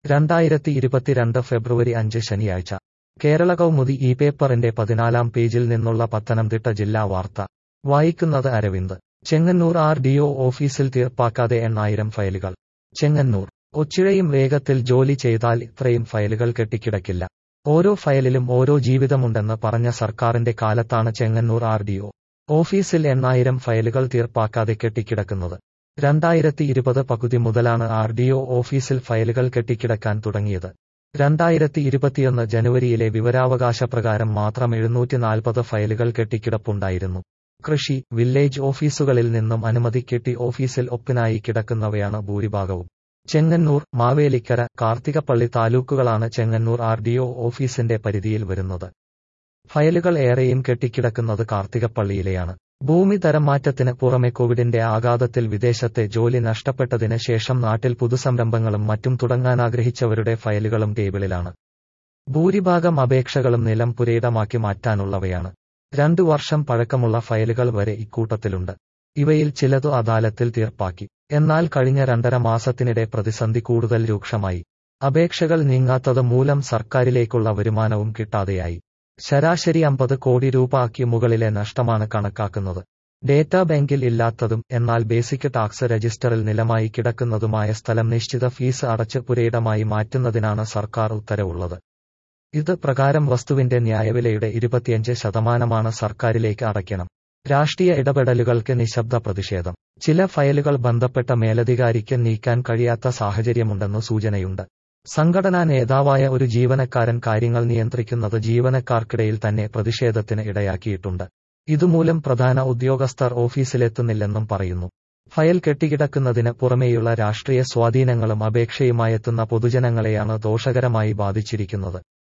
രണ്ടായിരത്തി ഇരുപത്തിരണ്ട് ഫെബ്രുവരി അഞ്ച് ശനിയാഴ്ച കേരള കൗമുദി ഈ പേപ്പറിന്റെ പതിനാലാം പേജിൽ നിന്നുള്ള പത്തനംതിട്ട ജില്ലാ വാർത്ത വായിക്കുന്നത് Aravind Chengannur R D O ഓഫീസിൽ തീർപ്പാക്കാതെ എണ്ണായിരം ഫയലുകൾ ചെങ്ങന്നൂർ ഒച്ചിഴയും വേഗത്തിൽ ജോലി ചെയ്താൽ ഇത്രയും ഫയലുകൾ കെട്ടിക്കിടക്കില്ല ഓരോ ഫയലിലും ഓരോ ജീവിതമുണ്ടെന്ന് പറഞ്ഞ സർക്കാരിന്റെ കാലത്താണ് ചെങ്ങന്നൂർ ആർ ഡി ഒ ഓഫീസിൽ എണ്ണായിരം ഫയലുകൾ തീർപ്പാക്കാതെ കെട്ടിക്കിടക്കുന്നത് രണ്ടായിരത്തി ഇരുപത് പകുതി മുതലാണ് ആർ ഡി ഒ ഓഫീസിൽ ഫയലുകൾ കെട്ടിക്കിടക്കാൻ തുടങ്ങിയത് രണ്ടായിരത്തി ഇരുപത്തിയൊന്ന് ജനുവരിയിലെ വിവരാവകാശ പ്രകാരം മാത്രം എഴുന്നൂറ്റി നാൽപ്പത് ഫയലുകൾ കെട്ടിക്കിടപ്പുണ്ടായിരുന്നു കൃഷി വില്ലേജ് ഓഫീസുകളിൽ നിന്നും അനുമതി കിട്ടി ഓഫീസിൽ ഒപ്പിനായി കിടക്കുന്നവയാണ് ഭൂരിഭാഗവും ചെങ്ങന്നൂർ മാവേലിക്കര കാർത്തികപ്പള്ളി താലൂക്കുകളാണ് ചെങ്ങന്നൂർ ആർ ഡി ഒ ഓഫീസിന്റെ പരിധിയിൽ വരുന്നത് ഫയലുകൾ ഏറെയും കെട്ടിക്കിടക്കുന്നത് കാർത്തികപ്പള്ളിയിലെയാണ് ഭൂമി തരംമാറ്റത്തിന് പുറമെ കോവിഡിന്റെ ആഘാതത്തിൽ വിദേശത്തെ ജോലി നഷ്ടപ്പെട്ടതിന് ശേഷം നാട്ടിൽ പുതുസംരംഭങ്ങളും മറ്റും തുടങ്ങാനാഗ്രഹിച്ചവരുടെ ഫയലുകളും ടേബിളിലാണ് ഭൂരിഭാഗം അപേക്ഷകളും നിലം പുരയിടമാക്കി മാറ്റാനുള്ളവയാണ് രണ്ടു വർഷം പഴക്കമുള്ള ഫയലുകൾ വരെ ഇക്കൂട്ടത്തിലുണ്ട് ഇവയിൽ ചിലതു അദാലത്തിൽ തീർപ്പാക്കി എന്നാൽ കഴിഞ്ഞ രണ്ടര മാസത്തിനിടെ പ്രതിസന്ധി കൂടുതൽ രൂക്ഷമായി അപേക്ഷകൾ നീങ്ങാത്തത് മൂലം സർക്കാരിലേക്കുള്ള വരുമാനവും കിട്ടാതെയായി ശരാശരി അമ്പത് കോടി രൂപയ്ക്ക് മുകളിലെ നഷ്ടമാണ് കണക്കാക്കുന്നത് ഡേറ്റാ ബാങ്കിൽ ഇല്ലാത്തതും എന്നാൽ ബേസിക് ടാക്സ് രജിസ്റ്ററിൽ നിലമായി കിടക്കുന്നതുമായ സ്ഥലം നിശ്ചിത ഫീസ് അടച്ച് പുരയിടമായി മാറ്റുന്നതിനാണ് സർക്കാർ ഉത്തരവുള്ളത് ഇത് പ്രകാരം വസ്തുവിന്റെ ന്യായവിലയുടെ ഇരുപത്തിയഞ്ച് ശതമാനമാണ് സർക്കാരിലേക്ക് അടയ്ക്കണം രാഷ്ട്രീയ ഇടപെടലുകൾക്ക് നിശബ്ദ പ്രതിഷേധം ചില ഫയലുകൾ ബന്ധപ്പെട്ട മേലധികാരിക്ക് നീക്കാൻ കഴിയാത്ത സാഹചര്യമുണ്ടെന്നു സൂചനയുണ്ട് സംഘടനാ നേതാവായ ഒരു ജീവനക്കാരൻ കാര്യങ്ങൾ നിയന്ത്രിക്കുന്നത് ജീവനക്കാർക്കിടയിൽ തന്നെ പ്രതിഷേധത്തിന് ഇടയാക്കിയിട്ടുണ്ട് ഇതുമൂലം പ്രധാന ഉദ്യോഗസ്ഥർ ഓഫീസിലെത്തുന്നില്ലെന്നും പറയുന്നു ഫയൽ കെട്ടിക്കിടക്കുന്നതിന് പുറമേയുള്ള രാഷ്ട്രീയ സ്വാധീനങ്ങളും അപേക്ഷയുമായെത്തുന്ന പൊതുജനങ്ങളെയാണ് ദോഷകരമായി ബാധിച്ചിരിക്കുന്നത്